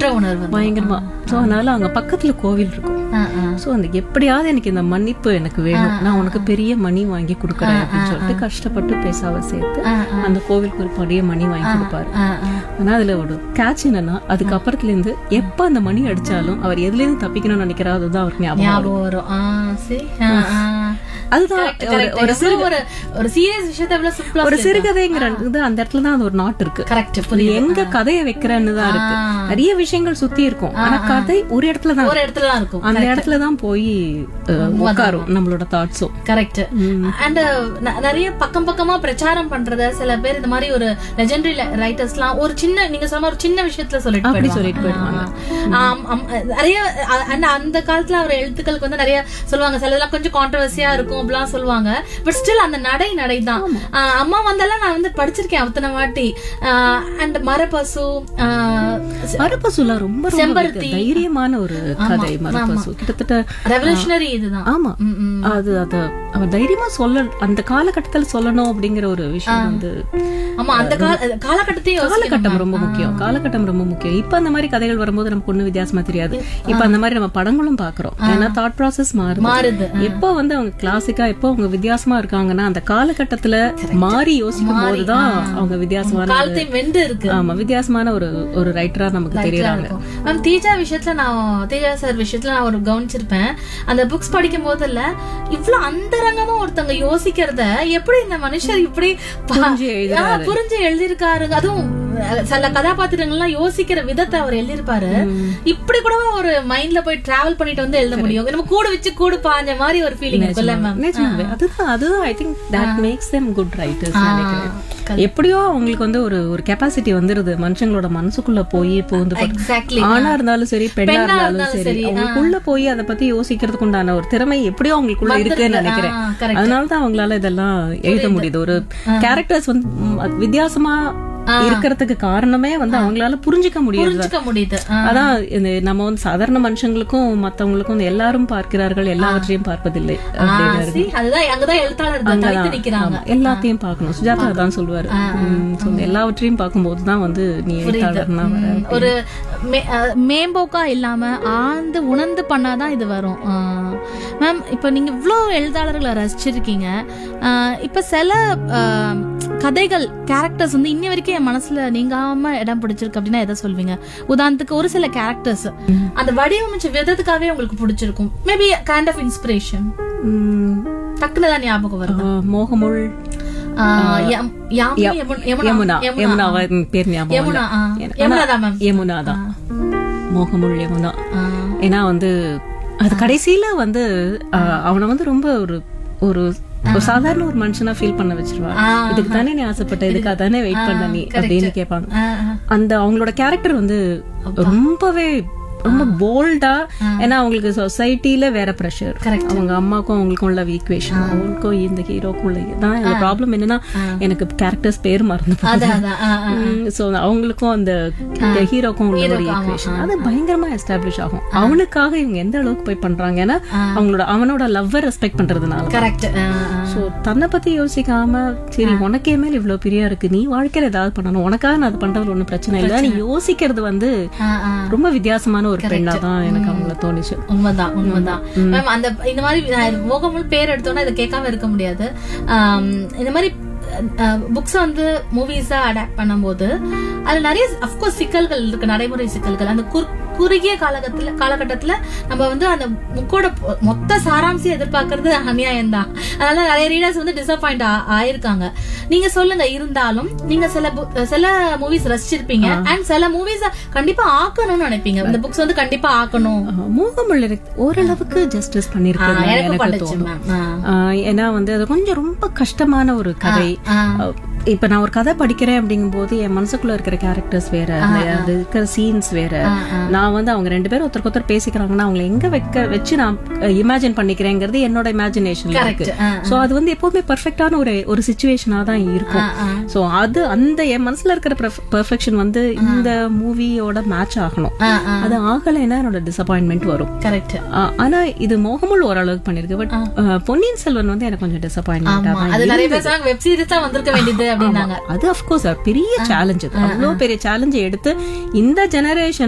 குற்ற உணர்வு வந்து. பயங்கரமா சோ அதனால அங்க பக்கத்துல கோவில் இருக்கும் ஆ, ஆ. சோ அந்த எப்படியாவது எனக்கு இந்த மன்னிப்பு எனக்கு வேணும் நான் உனக்கு பெரிய மணி வாங்கி கொடுக்குறேன் அப்படின்னு சொல்லிட்டு கஷ்டப்பட்டு பேசாவ சேர்த்து அந்த கோவிலுக்கு ஒரு பெரிய மணி வாங்கி கொடுப்பாரு ஆ, ஆ. ஆனா அதுல ஒரு கேட்ச் என்னன்னா அதுக்கப்புறத்துல இருந்து எப்ப அந்த மணி அடிச்சாலும் அவர் எதுல இருந்து தப்பிக்கணும்னு நினைக்கிறாரோ அதுதான் அவருக்கு ஞாபகம் வரும். ஞாபகம் வரும் ஆ, சரி. ஆ, ஆ. அதுதான் Correct, ஒரு- correct. ஒரு எவ்வளவு ஒரு ஒரு சீரியஸ் விஷயத்தை எவ்வளவு சிம்பிளா ஒரு சிறுகதைங்கிற இது அந்த இடத்துல தான் அது ஒரு நாட் இருக்கு கரெக்ட் நீ எங்க கதையை வைக்கிறன்னு தான் இருக்கு நிறைய விஷயங்கள் சுத்தி இருக்கும் ஆனா கதை ஒரு இடத்துல தான் ஒரு இடத்துல தான் இருக்கும் அந்த இடத்துல தான் போய் அஹ், உட்காரும் நம்மளோட தாட்ஸும் கரெக்ட் அண்ட் நிறைய பக்கம் பக்கமா பிரச்சாரம் பண்றத சில பேர் இந்த மாதிரி ஒரு லெஜெண்டரி ரைட்டர்ஸ்லாம் ஒரு சின்ன நீங்க சொன்ன ஒரு சின்ன விஷயத்துல சொல்லிட்டு அப்படி போயிடுவாங்க. சொல்லிட்டு போயிடுவாங்க. ஆ, ஆம், ஆம், நிறைய அ- and அந்த காலத்துல அவர் எழுத்துக்களுக்கு வந்து நிறைய சொல்லுவாங்க சிலதெல்லாம் கொஞ்சம் கான்ட்ரவர்சியா இருக்கும் அப்படிலாம் சொல்லுவாங்க பட் ஸ்டில் அந்த நடை நடை தான் ஆ, அம்மா வந்தெல்லாம் நான் வந்து படிச்சிருக்கேன் அத்தனை வாட்டி அண்ட் மரபசு ஆ, மரப்பசுலா ரொம்ப ரொம்ப செம்பருத்தி. தைரியமான ஒரு கதை மரப்பசு கிட்டத்தட்ட ரெவல்யூஷனரி இதுதான் ஆமா ம், ம். அது அத அவ தைரியமா சொல்ல அந்த காலகட்டத்துல சொல்லணும் அப்படிங்கிற ஒரு விஷயம் வந்து ஆமா அந்த கால காலகட்டத்தையும் யோசிக்கணும். காலகட்டம் ரொம்ப முக்கியம் காலகட்டம் ரொம்ப முக்கியம் இப்ப அந்த மாதிரி கதைகள் வரும்போது நமக்கு ஒண்ணும் வித்தியாசமா தெரியாது இப்ப அந்த மாதிரி நம்ம படங்களும் பாக்குறோம் ஏன்னா தாட் ப்ராசஸ் மாறுது மாறுது எப்போ வந்து அவங்க கிளாசிக்கா எப்போ அவங்க வித்தியாசமா இருக்காங்கன்னா அந்த காலகட்டத்துல மாறி யோசிக்கும் போதுதான் அவங்க வித்தியாசமான ஒரு- காலத்தை வென்று இருக்கு ஆமா வித்தியாசமான ஒரு ஒரு ரைட்டரா நமக்கு தெரியறாங்க மேம் தேஜா விஷயத்துல நான் தேஜா சார் விஷயத்துல நான் ஒரு கவனிச்சிருப்பேன் அந்த புக்ஸ் படிக்கும் போதுல இவ்ளோ அந்தரங்கமா ஒருத்தவங்க யோசிக்கிறத எப்படி இந்த மனுஷர் இப்படி பா- புரிஞ்சு எழுதுறாரு. ஆ, புரிஞ்சு எழுதியிருக்காரு அதுவும் அஹ், சில கதாபாத்திரங்கள்லாம் யோசிக்கிற விதத்தை அவர் எழுதியிருப்பாரு இப்படி கூட ஒரு மைண்ட்ல போய் டிராவல் பண்ணிட்டு வந்து எழுத முடியும் நம்ம கூட வச்சு கூட பாஞ்ச மாதிரி ஒரு ஃபீலிங் இருக்குல்ல மேம் நிஜமாவே. அதுதான் அதுதான் I think that makes them good writers நினைக்கிறேன் எப்படியோ அவங்களுக்கு வந்து ஒரு ஒரு கெப்பாசிட்டி வந்துருது மனுஷங்களோட மனசுக்குள்ள போய் புகுந்து பா- எக்ஸாக்ட்லி ஆணா இருந்தாலும் சரி பெண்ணா பெண்ணா இருந்தாலும் இருந்தாலும் சரி சரி, அவங்களுக்குள்ள போய் அதை பத்தி யோசிக்கிறதுக்கு உண்டான ஒரு திறமை எப்படியோ அவங்களுக்குள்ள இருக்குன்னு நினைக்கிறேன் ஆ, correct. அதனால தான் அவங்களால இதெல்லாம் எழுத முடியுது ஒரு கேரக்டர்ஸ் வந்து ம், அது வித்தியாசமா இருக்கிறதுக்கு காரணமே வந்து அவங்களால புரிஞ்சுக்க முடியுது புரிஞ்சுக்க முடியுது ஆ, அதான் இந்த நம்ம வந்து சாதாரண மனுஷங்களுக்கும் மத்தவங்களுக்கும் வந்து எல்லாரும் பார்க்கிறார்கள் எல்லாவற்றையும் பார்ப்பதில்லை ஆ, அப்படின்னு see, அதுதான் அங்கதான் எழுத்தாளர் தனித்து நிக்கிறாங்க ஆமா, எல்லாத்தையும் பார்க்கணும் சுஜாதா தான் சொல்லுவாரு உம், so இந்த எல்லாவற்றையும் பார்க்கும்போது தான் வந்து நீ எழுத்தாளர்னா வர ஒரு மே- அஹ் மேம்போக்கா இல்லாம ஆழ்ந்து உணர்ந்து பண்ணாதான் இது வரும் மேம் இப்போ நீங்க இவ்வளோ எழுத்தாளர்களை ரசிச்சிருக்கீங்க அஹ் இப்ப சில அஹ், கதைகள் கேரக்டர்ஸ் வந்து இன்னி வரைக்கும் என் மனசுல நீங்காம இடம் பிடிச்சிருக்கு அப்படின்னா எதை சொல்வீங்க உதாரணத்துக்கு ஒரு சில கேரக்டர்ஸ் அந்த வடிவமைச்ச விதத்துக்காகவே உங்களுக்கு பிடிச்சிருக்கும் maybe kind of inspiration um, டக்குனு தான் ஞாபகம் வருது ஆஹ், மோகமுள் அஹ், யம்- யாமி யமுனா- யமுனா யமுனா யமுனா அவன் பேர் ஞாபகம் யமுனா இல்ல. ஆ. ஏன்னா- யமுனா தான் மேம் யமுனா தான் மோகமுள் யமுனா ஆ. ஏன்னா வந்து அது கடைசியில வந்து ஆஹ், அவனை வந்து ரொம்ப ஒரு ஒரு ஒரு சாதாரண ஒரு மனுஷனா ஃபீல் பண்ண வச்சிருவாங்க ஆ. இதுக்கு தானே நீ ஆசைப்பட்ட இதுக்காக தானே வெயிட் பண்ண நீ அப்படின்னு கேட்பாங்க ஆ, ஆ. அந்த அவங்களோட கேரக்டர் வந்து ரொம்பவே ரொம்ப போல்டா ஏன்னா அவங்களுக்கு சொசைட்டில வேற ப்ரெஷர் Correct. அவங்க அம்மாக்கும் அவங்களுக்கும் உள்ள ஈக்குவேஷன் அவங்களுக்கும் இந்த ஹீரோக்கும் உள்ள தான் இந்த ப்ராப்ளம் என்னன்னா எனக்கு கேரக்டர்ஸ் பேர் மறந்து அதான், அதான், ஆ, ஆ. சோ அவங்களுக்கும் அந்த ஹீரோக்கும் உள்ள ஒரு ஈக்குவேஷன் அது பயங்கரமா எஸ்டாப்ளிஷ் ஆகும் அவனுக்காக இவங்க எந்த அளவுக்கு போய் பண்றாங்க ஏன்னா அவங்களோட அவனோட லவ்வை ரெஸ்பெக்ட் பண்றதுனால கரெக்ட் சோ தன்னை பத்தி யோசிக்காம சரி உனக்கே மேல இவ்வளவு பிரியா இருக்கு நீ வாழ்க்கையில ஏதாவது பண்ணணும் உனக்காக நான் அது பண்றதுல ஒண்ணும் பிரச்சனை இல்ல நீ யோசிக்கிறது வந்து ரொம்ப வித்தியாசமான ஒரு பெண்ணா தான் எனக்கு அவங்கள தோணுச்சு உண்மைதான் உண்மைதான் மேம் அந்த இந்த மாதிரி நான் மோகமுல் பேர் எடுத்தோன்னா இதை கேட்காம இருக்க முடியாது ஆம், இந்த மாதிரி புக்ஸ் வந்து மூவிஸா அடாப்ட் பண்ணும்போது அதுல நிறைய அஃப்கோர்ஸ் சிக்கல்கள் இருக்கு நடைமுறை சிக்கல்கள் அந்த குறு- குறுகிய காலகட்டத்துல காலகட்டத்துல நம்ம வந்து அந்த புக்கோட மொத்த சாராம்சம் எதிர்பார்க்கறது அநியாயம் தான் அதனால நிறைய ரீடர்ஸ் வந்து டிசப்பாயிண்ட் ஆயிருக்காங்க நீங்க சொல்லுங்க இருந்தாலும் நீங்க சில book- சில மூவிஸ் ரசிச்சிருப்பீங்க அண்ட் சில மூவிஸ் கண்டிப்பா ஆக்கணும்னு நினைப்பீங்க இந்த புக்ஸ் வந்து கண்டிப்பா ஆக்கணும் ஆஹ் மோகமுள் எனக்கு ஓரளவுக்கு ஜஸ்டிஸ் பண்ணிருக்கு ஆ, எனக்கு எனக்கு பட்டுச்சு தோணும் மேம் ஆ. ஆஹ் ஏன்னா வந்து அது கொஞ்சம் ரொம்ப கஷ்டமான ஒரு கதை ஆ. ஆஹ் இப்ப நான் ஒரு கதை படிக்கிறேன் அப்படிங்கும்போது என் மனசுக்குள்ள இருக்கிற கேரக்டர்ஸ் வேற அந்த- அது இருக்கிற சீன்ஸ் வேற நான் வந்து அவங்க ரெண்டு பேரும் ஒருத்தருக்கு ஒருத்தர் பேசிக்கிறாங்கன்னா அவங்களை எங்க வைக்க வச்சு நான் இமேஜின் பண்ணிக்கிறேங்கிறது என்னோட இமேஜினேஷன்ல இருக்கு ஆ, சோ அது வந்து எப்பவுமே பெர்ஃபெக்டான ஒரு ஒரு சுச்சுவேஷனா தான் இருக்கும் ஆ. சோ அது அந்த என் மனசுல இருக்கிற பெர்ஃபெக்ஷன் வந்து இந்த மூவியோட மேட்ச் ஆகணும் ஆ, ஆ. அது ஆகலைன்னா என்னோட டிசப்பாயின்மெண்ட் வரும் கரெக்ட் ஆ, ஆனா இது மோகமுள் ஓரளவுக்கு பண்ணிருக்கு பட் பொன்னியின் செல்வன் வந்து எனக்கு கொஞ்சம் டிசப்பாயின்மெண்ட் ஆமா அது நிறைய பேர் சொன்னாங்க வெப் சீரிஸ் தான் வந்திருக்க வேண்டியது அப்படின்னாங்க அது அஃப்கோர்ஸ் பெரிய சேலஞ்ச் அது அவ்வளவு பெரிய சேலஞ்சை எடுத்து இந்த ஜெனரேஷனுக்கு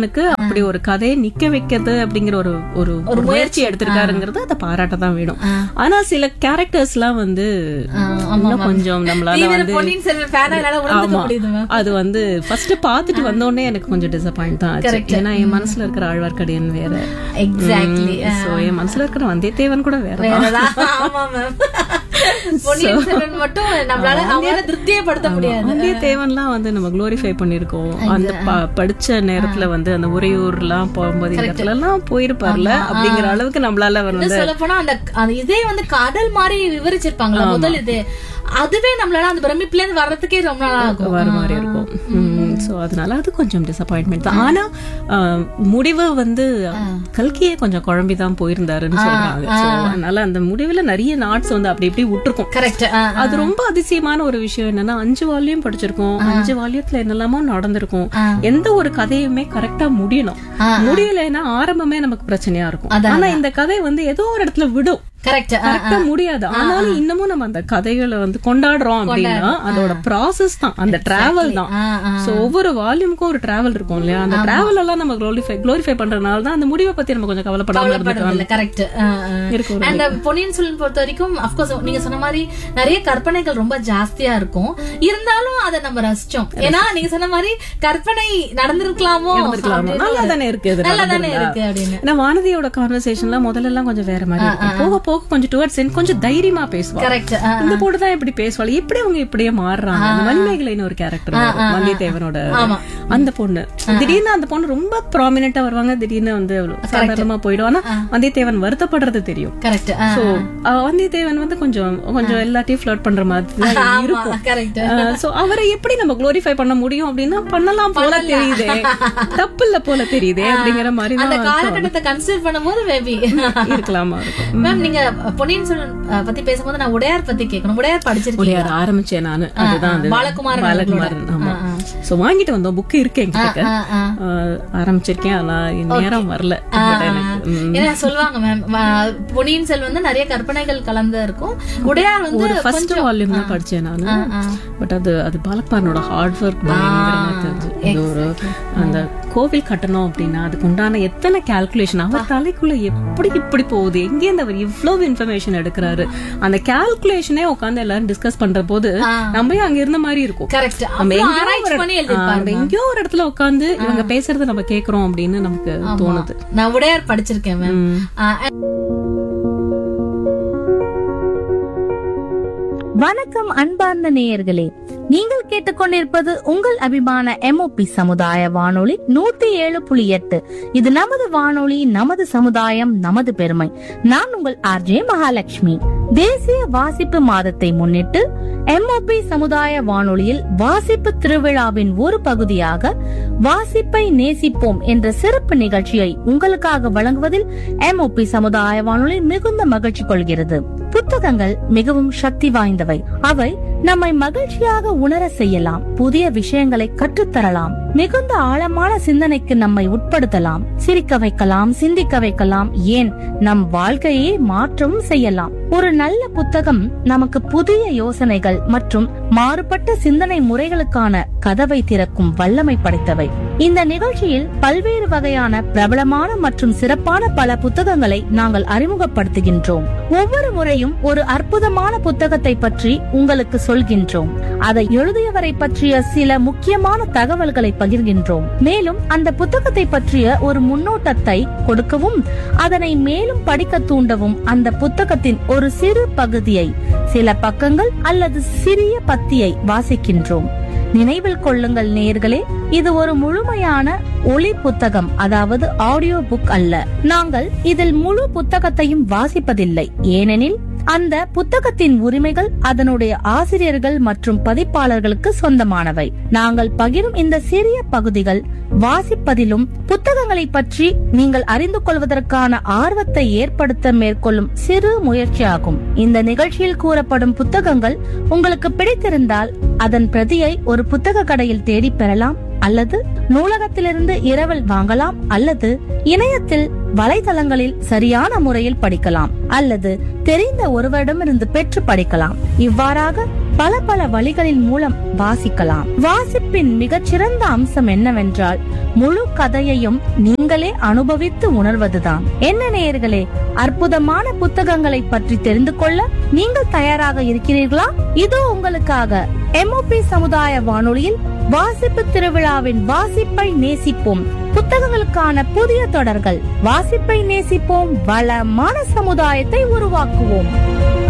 அப்படி ஒரு கதையை நிக்க வைக்கிறது அப்படிங்கிற ஒரு ஒரு ஒரு முயற்சி எடுத்திருக்காருங்கிறது அதை பாராட்ட தான் வேணும் ஆனா சில கேரக்டர்ஸ் எல்லாம் வந்து இன்னும் கொஞ்சம் நம்மளால தீவிர வந்து பொன்னியின் செல்வன் fan ஆ என்னால உணர்ந்துக்க ஆமா. முடியுது மேம் அது வந்து ஃபர்ஸ்ட் பாத்துட்டு வந்தோடனே எனக்கு கொஞ்சம் டிசப்பாயிண்ட் தான் ஆச்சு ஏன்னா என் மனசுல இருக்கிற ஆழ்வார்க்கடியன் வேற எக்ஸாக்ட்லி சோ என் மனசுல இருக்கிற வந்தியத்தேவன் கூட வேற வேறதான் ஆமா மேம் பொன்னியின் செல்வன் மட்டும் நம்மளால அவங்களால திருப்தியே படுத்த முடியாது வந்தியத்தேவன்லாம் வந்து நம்ம குளோரிஃபை பண்ணிருக்கோம் அந்த ப- படிச்ச நேரத்துல வந்து அந்த உறையூர்லாம் போகும்போது இந்த இடத்துல எல்லாம் போயிருப்பார்ல அப்படிங்கிற அளவுக்கு நம்மளால அவர் வந்து சொல்ல போனா அந்த அந்த இதே வந்து கடல் மாதிரி விவரிச்சிருப்பாங்களா முதல் இது அதுவே நம்மளால அந்த பிரமிப்புல இருந்து வர்றதுக்கே ரொம்ப நாள் ஆகும் வர மாதிரி இருக்கும் சோ அதனால அது கொஞ்சம் டிசப்பாயின்மெண்ட் தான் ஆனா ஆஹ், முடிவு வந்து கல்கியே கொஞ்சம் குழம்பி தான் போயிருந்தாருன்னு சொல்றாங்க So, அதனால அந்த முடிவுல நிறைய நாட்ஸ் வந்து அப்படி இப்படி விட்டுருக்கும் கரெக்ட் அது ரொம்ப அதிசயமான ஒரு விஷயம் என்னன்னா அஞ்சு வால்யூம் படிச்சிருக்கோம் அஞ்சு வால்யூத்துல என்னெல்லாமோ நடந்திருக்கும் எந்த ஒரு கதையுமே கரெக்டா முடியணும் முடியலைன்னா ஆரம்பமே நமக்கு பிரச்சனையா இருக்கும் ஆனா இந்த கதை வந்து ஏதோ ஒரு இடத்துல விடும் கரெக்ட் கரெக்டா முடியாது ஆனாலும் இன்னமும் நம்ம அந்த கதைகளை வந்து கொண்டாடுறோம் அப்படின்னா அதோட ப்ராசஸ் தான் அந்த டிராவல் தான் சோ ஒவ்வொரு வால்யூமுக்கும் ஒரு டிராவல் இருக்கும் இல்லையா அந்த டிராவல் எல்லாம் நம்ம குளோரிஃபை குளோரிஃபை பண்றதுனால தான் அந்த முடிவை பத்தி நம்ம கொஞ்சம் கவலைப்படாம இருந்துக்கலாம் கரெக்ட் இருக்கும் அண்ட் பொன்னியின் செல்வன் பொறுத்த வரைக்கும் அப்கோர்ஸ் நீங்க சொன்ன மாதிரி நிறைய கற்பனைகள் ரொம்ப ஜாஸ்தியா இருக்கும் இருந்தாலும் அதை நம்ம ரசிச்சோம் ஏன்னா நீங்க சொன்ன மாதிரி கற்பனை நடந்திருக்கலாமோ இருந்திருக்கலாமா? நல்லா தானே இருக்கு இது நல்லா தானே நடந்திருந்தா. இருக்கு அப்படின்னு ஏன்னா வானதியோட கான்வர்சேஷன்ல முதல்ல எல்லாம் கொஞ்சம் வேற மாதிரி இருக்கும் போக போக கொஞ்சம் டுவர்ட்ஸ் கொஞ்சம் தைரியமா பேசுவா கரெக்ட் இந்த பொண்ணு தான் இப்படி பேசுவாள் எப்படி அவங்க இப்படியே மாறுறாங்க அந்த மணிமேகலைன்னு ஒரு கேரக்டர் வந்தியத்தேவனோட அந்த பொண்ணு திடீர்னு அந்த பொண்ணு ரொம்ப ப்ராமினெண்டா வருவாங்க திடீர்னு வந்து அவளு சாதாரணமா போயிடும் ஆனா வந்தியத்தேவன் வருத்தப்படுறது தெரியும் கரெக்ட் சோ வந்தியத்தேவன் வந்து கொஞ்சம் கொஞ்சம் எல்லாத்தையும் ஃபிளர்ட் பண்ற மாதிரி தான் இருக்கும் கரெக்ட் சோ அவரை எப்படி நம்ம குளோரிஃபை பண்ண முடியும் அப்படின்னா பண்ணலாம் போல தெரியுதே தப்பு இல்ல போல தெரியுதே அப்படிங்கிற மாதிரி அந்த தான் காலகட்டத்தை கன்சிடர் பண்ணும்போது மேபி இருக்கலாமா இருக்கும் மேம் நீங்க பொன்னியின் செல்வன் அஹ், பத்தி பேசும்போது நான் உடையார் பத்தி கேட்கணும் உடையார் படிச்சிருக்கீங்க உடையார் ஆரம்பிச்சேன் நானு அதுதான் அது பாலகுமாரன் பாலகுமாரன் ஆமா சோ வாங்கிட்டு வந்தோம் புக் இருக்கு என்கிட்ட ஆஹ், ஆரம்பிச்சிருக்கேன் ஆனா நேரம் வரல But எனக்கு, ம், ஏன்னா சொல்லுவாங்க மேம் பொன்னியின் செல்வன் வந்து நிறைய கற்பனைகள் கலந்து இருக்கும் உடையார் வந்து ஒரு ஃபர்ஸ்ட் வால்யூம் தான் படிச்சேன் நானு பட் அது அது பாலகுமாரனோட ஹார்ட் ஒர்க் பயங்கரமா தெரிஞ்சு இது ஒரு அந்த கோவில் கட்டணும் அப்படின்னா அதுக்கு உண்டான எத்தனை கால்குலேஷன் அவர் தலைக்குள்ள எப்படி இப்படி போகுது எங்கேருந்து அவர் இவ்வளவு இன்ஃபர்மேஷன் எடுக்கிறாரு அந்த கால்குலேஷனே உட்கார்ந்து எல்லாரும் டிஸ்கஸ் பண்ற போது நம்ம அங்க இருந்த மாதிரி இருக்கும் கரெக்ட் நம்ம எங்கேயோ ஆராய்ச்சி ஒரு- பண்ணி ஆ, எழுதிருப்பாரு நம்ம எங்கேயோ ஒரு இடத்துல உட்கார்ந்து இவங்க பேசுறத நம்ம கேக்குறோம் அப்படின்னு நமக்கு தோணுது நான் உடையார் படிச்சிருக்கேன் மேம் வணக்கம் அன்பார்ந்த நேயர்களே நீங்கள் கேட்டுக்கொண்டிருப்பது உங்கள் அபிமான எம்ஓபி சமுதாய வானொலி நூத்தி ஏழு புள்ளி எட்டு இது நமது வானொலி நமது சமுதாயம் நமது பெருமை நான் உங்கள் ஆர்ஜே மகாலட்சுமி தேசிய வாசிப்பு மாதத்தை முன்னிட்டு எம்ஓபி சமுதாய வானொலியில் வாசிப்பு திருவிழாவின் ஒரு பகுதியாக வாசிப்பை நேசிப்போம் என்ற சிறப்பு நிகழ்ச்சியை உங்களுக்காக வழங்குவதில் எம்ஓபி சமுதாய வானொலி மிகுந்த மகிழ்ச்சி கொள்கிறது புத்தகங்கள் மிகவும் சக்தி வாய்ந்தவை அவை நம்மை மகிழ்ச்சியாக உணர செய்யலாம் புதிய விஷயங்களை கற்றுத்தரலாம் மிகுந்த ஆழமான சிந்தனைக்கு நம்மை உட்படுத்தலாம் சிரிக்க வைக்கலாம் சிந்திக்க வைக்கலாம் ஏன் நம் வாழ்க்கையை மாற்றவும் செய்யலாம் ஒரு நல்ல புத்தகம் நமக்கு புதிய யோசனைகள் மற்றும் மாறுபட்ட சிந்தனை முறைகளுக்கான கதவை திறக்கும் வல்லமை படைத்தவை இந்த நிகழ்ச்சியில் பல்வேறு வகையான பிரபலமான மற்றும் சிறப்பான பல புத்தகங்களை நாங்கள் அறிமுகப்படுத்துகின்றோம் ஒவ்வொரு முறையும் ஒரு அற்புதமான புத்தகத்தை பற்றி உங்களுக்கு சொல்கின்றோம் அதை எழுதியவரை பற்றிய சில முக்கியமான தகவல்களை பகிர்கின்றோம் மேலும் அந்த புத்தகத்தை பற்றிய ஒரு முன்னோட்டத்தை கொடுக்கவும் அதனை மேலும் படிக்க தூண்டவும் அந்த புத்தகத்தின் ஒரு சிறு பகுதியை சில பக்கங்கள் அல்லது சிறிய பத்தியை வாசிக்கின்றோம் நினைவில் கொள்ளுங்கள் நேயர்களே இது ஒரு முழுமையான ஒளி புத்தகம் அதாவது ஆடியோ புக் அல்ல நாங்கள் இதில் முழு புத்தகத்தையும் வாசிப்பதில்லை ஏனெனில் அந்த புத்தகத்தின் உரிமைகள் அதனுடைய ஆசிரியர்கள் மற்றும் பதிப்பாளர்களுக்கு சொந்தமானவை நாங்கள் பகிரும் இந்த சிறிய பகுதிகள் வாசிப்பதிலும் புத்தகங்களை பற்றி நீங்கள் அறிந்து கொள்வதற்கான ஆர்வத்தை ஏற்படுத்த மேற்கொள்ளும் சிறு முயற்சியாகும் இந்த நிகழ்ச்சியில் கூறப்படும் புத்தகங்கள் உங்களுக்கு பிடித்திருந்தால் அதன் பிரதியை ஒரு புத்தக கடையில் தேடி பெறலாம் அல்லது நூலகத்திலிருந்து இரவல் வாங்கலாம் அல்லது இணையத்தில் வலைதளங்களில் சரியான முறையில் படிக்கலாம் அல்லது தெரிந்த ஒருவரிடமிருந்து பெற்று படிக்கலாம் இவ்வாறாக பல பல வழிகளின் மூலம் வாசிக்கலாம் வாசிப்பின் மிகச்சிறந்த அம்சம் என்னவென்றால் முழு கதையையும் நீங்களே அனுபவித்து உணர்வதுதான் என்ன நேயர்களே அற்புதமான புத்தகங்களை பற்றி தெரிந்து கொள்ள நீங்கள் தயாராக இருக்கிறீர்களா இதோ உங்களுக்காக எம்ஓபி சமுதாய வானொலியில் வாசிப்பு திருவிழாவின் வாசிப்பை நேசிப்போம் புத்தகங்களுக்கான புதிய தொடர்கள் வாசிப்பை நேசிப்போம் வளமான சமுதாயத்தை உருவாக்குவோம்